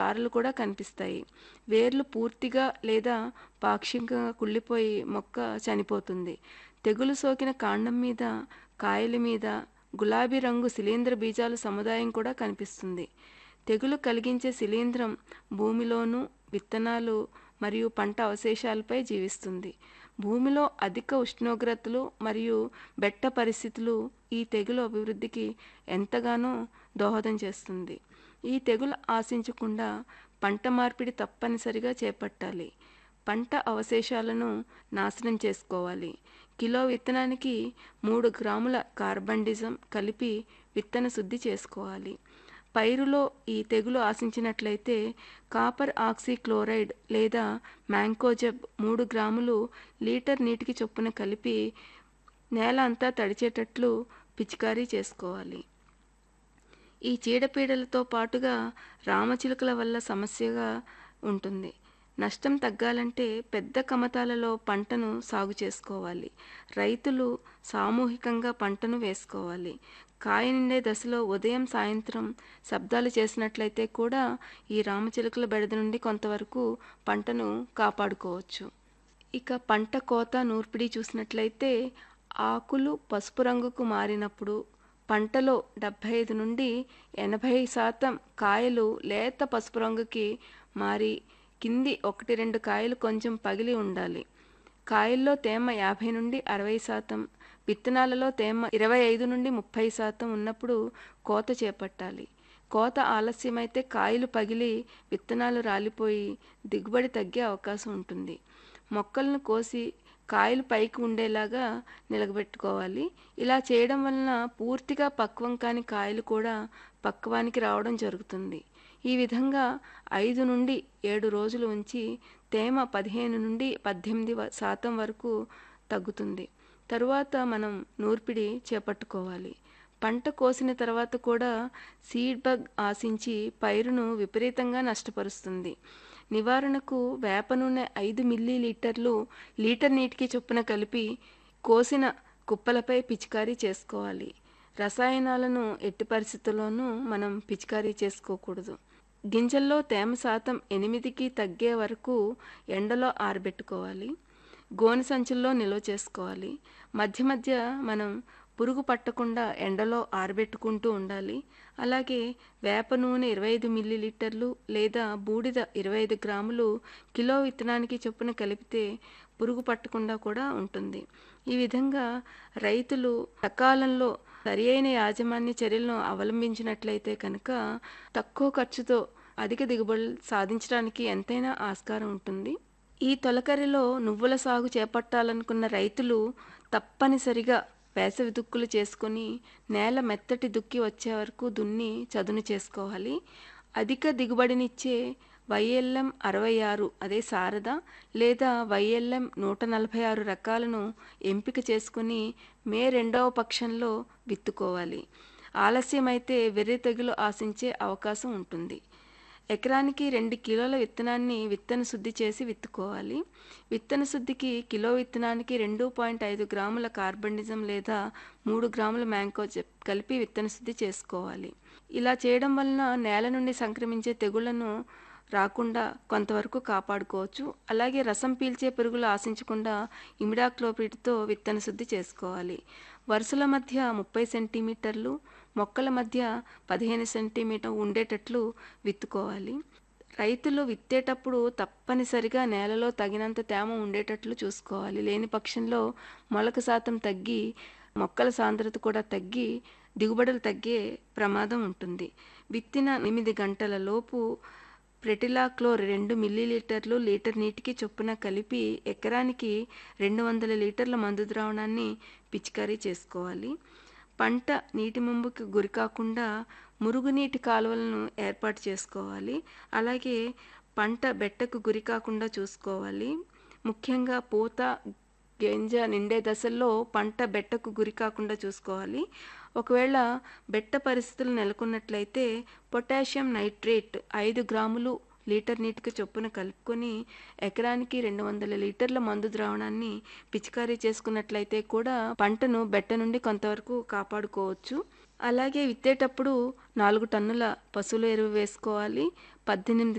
చారలు కూడా కనిపిస్తాయి వేర్లు పూర్తిగా లేదా పాక్షికంగా కుళ్ళిపోయి మొక్క చనిపోతుంది తెగులు సోకిన కాండం మీద కాయల మీద గులాబీ రంగు శిలీంద్ర బీజాల సముదాయం కూడా కనిపిస్తుంది తెగులు కలిగించే శిలీంధ్రం భూమిలోను విత్తనాలు మరియు పంట అవశేషాలపై జీవిస్తుంది భూమిలో అధిక ఉష్ణోగ్రతలు మరియు బెట్ట పరిస్థితులు ఈ తెగులు అభివృద్ధికి ఎంతగానో దోహదం చేస్తుంది ఈ తెగులు ఆశించకుండా పంట మార్పిడి తప్పనిసరిగా చేపట్టాలి పంట అవశేషాలను నాశనం చేసుకోవాలి కిలో విత్తనానికి మూడు గ్రాముల కార్బండిజం కలిపి విత్తన శుద్ధి చేసుకోవాలి పైరులో ఈ తెగులు ఆశించినట్లయితే కాపర్ ఆక్సీక్లోరైడ్ లేదా మ్యాంకోజెబ్ మూడు గ్రాములు లీటర్ నీటికి చొప్పున కలిపి నేల అంతా తడిచేటట్లు పిచికారీ చేసుకోవాలి ఈ చీడపీడలతో పాటుగా రామచిలుకల వల్ల సమస్యగా ఉంటుంది నష్టం తగ్గాలంటే పెద్ద కమతాలలో పంటను సాగు చేసుకోవాలి రైతులు సామూహికంగా పంటను వేసుకోవాలి కాయ నిండే దశలో ఉదయం సాయంత్రం శబ్దాలు చేసినట్లయితే కూడా ఈ రామచిలుకల బెడద నుండి కొంతవరకు పంటను కాపాడుకోవచ్చు ఇక పంట కోత నూర్పిడి చూసినట్లయితే ఆకులు పసుపు రంగుకు మారినప్పుడు పంటలో డెబ్భై ఐదు నుండి ఎనభై శాతం కాయలు లేత పసుపు రంగుకి మారి కింది ఒకటి రెండు కాయలు కొంచెం పగిలి ఉండాలి కాయల్లో తేమ యాభై నుండి అరవై శాతం విత్తనాలలో తేమ ఇరవై ఐదు నుండి ముప్పై శాతం ఉన్నప్పుడు కోత చేపట్టాలి కోత ఆలస్యమైతే కాయలు పగిలి విత్తనాలు రాలిపోయి దిగుబడి తగ్గే అవకాశం ఉంటుంది మొక్కలను కోసి కాయలు పైకి ఉండేలాగా నిలబెట్టుకోవాలి ఇలా చేయడం వలన పూర్తిగా పక్వం కాని కాయలు కూడా పక్వానికి రావడం జరుగుతుంది ఈ విధంగా ఐదు నుండి ఏడు రోజులు ఉంచి తేమ పదిహేను నుండి పద్దెనిమిది శాతం వరకు తగ్గుతుంది తరువాత మనం నూర్పిడి చేపట్టుకోవాలి పంట కోసిన తర్వాత కూడా సీడ్ బగ్ ఆశించి పైరును విపరీతంగా నష్టపరుస్తుంది నివారణకు వేప నూనె ఐదు మిల్లీ లీటర్లు లీటర్ నీటికి చొప్పున కలిపి కోసిన కుప్పలపై పిచికారీ చేసుకోవాలి రసాయనాలను ఎట్టి పరిస్థితుల్లోనూ మనం పిచికారీ చేసుకోకూడదు గింజల్లో తేమ శాతం ఎనిమిదికి తగ్గే వరకు ఎండలో ఆరబెట్టుకోవాలి గోనె సంచుల్లో నిల్వ చేసుకోవాలి మధ్య మధ్య మనం పురుగు పట్టకుండా ఎండలో ఆరబెట్టుకుంటూ ఉండాలి అలాగే వేప నూనె ఇరవై ఐదు మిల్లీలీటర్లు లేదా బూడిద ఇరవై ఐదు గ్రాములు కిలో విత్తనానికి చొప్పున కలిపితే పురుగు పట్టకుండా కూడా ఉంటుంది ఈ విధంగా రైతులు సకాలంలో సరి అయిన యాజమాన్య చర్యలను అవలంబించినట్లయితే కనుక తక్కువ ఖర్చుతో అధిక దిగుబడులు సాధించడానికి ఎంతైనా ఆస్కారం ఉంటుంది ఈ తొలకరిలో నువ్వుల సాగు చేపట్టాలనుకున్న రైతులు తప్పనిసరిగా వేసవి దుక్కులు చేసుకొని నేల మెత్తటి దుక్కి వచ్చే వరకు దున్ని చదును చేసుకోవాలి అధిక దిగుబడినిచ్చే వైఎల్ఎం అరవై ఆరు అదే శారద లేదా వైఎల్ఎం నూట నలభై ఆరు రకాలను ఎంపిక చేసుకుని మే రెండవ పక్షంలో విత్తుకోవాలి ఆలస్యమైతే వెర్రి తెగులు ఆశించే అవకాశం ఉంటుంది ఎకరానికి రెండు కిలోల విత్తనాన్ని విత్తన శుద్ధి చేసి విత్తుకోవాలి విత్తన శుద్ధికి కిలో విత్తనానికి రెండు పాయింట్ ఐదు గ్రాముల కార్బనిజం లేదా మూడు గ్రాముల మ్యాంకో కలిపి విత్తన శుద్ధి చేసుకోవాలి ఇలా చేయడం వలన నేల నుండి సంక్రమించే తెగుళ్లను రాకుండా కొంతవరకు కాపాడుకోవచ్చు అలాగే రసం పీల్చే పురుగులు ఆశించకుండా ఇమిడాక్లోపిడ్తో విత్తన శుద్ధి చేసుకోవాలి వరుసల మధ్య ముప్పై సెంటీమీటర్లు మొక్కల మధ్య పదిహేను సెంటీమీటర్ ఉండేటట్లు విత్తుకోవాలి రైతులు విత్తేటప్పుడు తప్పనిసరిగా నేలలో తగినంత తేమ ఉండేటట్లు చూసుకోవాలి లేని పక్షంలో మొలక శాతం తగ్గి మొక్కల సాంద్రత కూడా తగ్గి దిగుబడులు తగ్గే ప్రమాదం ఉంటుంది విత్తిన ఎనిమిది గంటల లోపు ప్రెటిలాక్లోర్ రెండు మిల్లీలీటర్లు లీటర్ నీటికి చొప్పున కలిపి ఎకరానికి రెండు వందల లీటర్ల మందు ద్రావణాన్ని పిచికారీ చేసుకోవాలి పంట నీటి ముంపుకి గురికాకుండా మురుగునీటి కాలువలను ఏర్పాటు చేసుకోవాలి అలాగే పంట బెట్టకు గురి కాకుండా చూసుకోవాలి ముఖ్యంగా పూత గింజ నిండే దశల్లో పంట బెట్టకు గురి కాకుండా చూసుకోవాలి ఒకవేళ బెట్ట పరిస్థితులు నెలకొన్నట్లయితే పొటాషియం నైట్రేట్ ఐదు గ్రాములు లీటర్ నీటికి చొప్పున కలుపుకొని ఎకరానికి రెండు వందల లీటర్ల మందు ద్రావణాన్ని పిచికారీ చేసుకున్నట్లయితే కూడా పంటను బెట్ట నుండి కొంతవరకు కాపాడుకోవచ్చు అలాగే విత్తేటప్పుడు నాలుగు టన్నుల పశువుల ఎరువు వేసుకోవాలి పద్దెనిమిది